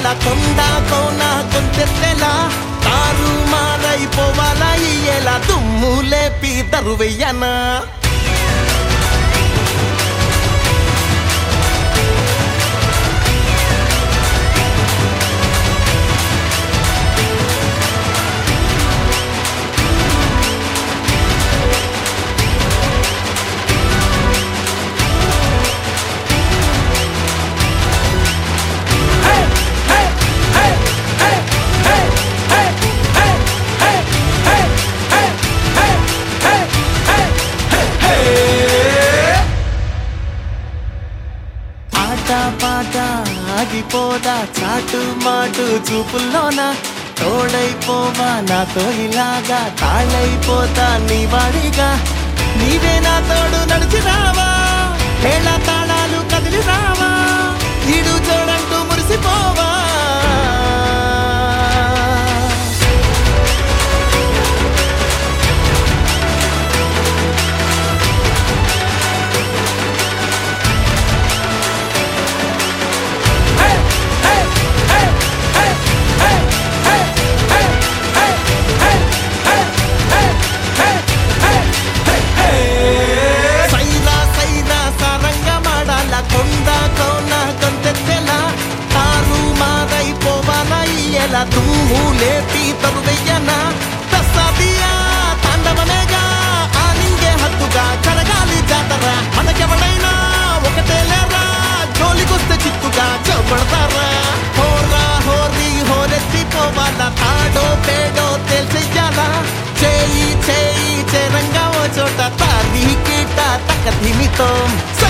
కొండ కోన కొంతెత్తెలా తారు మారైపోవాలా ఇయ్యేలా దుమ్ము లేపి దరువెయ్యనా ఆట పాట ఆగిపోదా చాటు మాటు చూపుల్లోన తోడైపోవా నాతో ఇలాగా తాళైపోతా నీ వాడిగా నీవే నా తోడు నడిచి రావా మేళ తాళాలు కదిలి రావా ఈడు చూడంటూ మురిసిపోవా సైరా సైరా సారంగా మాడాల కొండ కోన కొంతెత్తెల తారు మారైపోవాలా ఇయ్యల దుమ్ము లేపి తరువెయ్యన తస్సాదియా తాండవనేగా ఆ నింగే హద్దుగా కరగాలి జాతర మనకెవడైనా ఒకటే లేరా జోలికొస్తే చిత్తుగా చొప్పడతారా హోరా హోరీ హోరెత్తిపోవాలా తాడో పేడో తేల్చెయ్యాలా చేయి చేయి చేరంగా ఓ చోట తాది కీట తక్క ధిమితో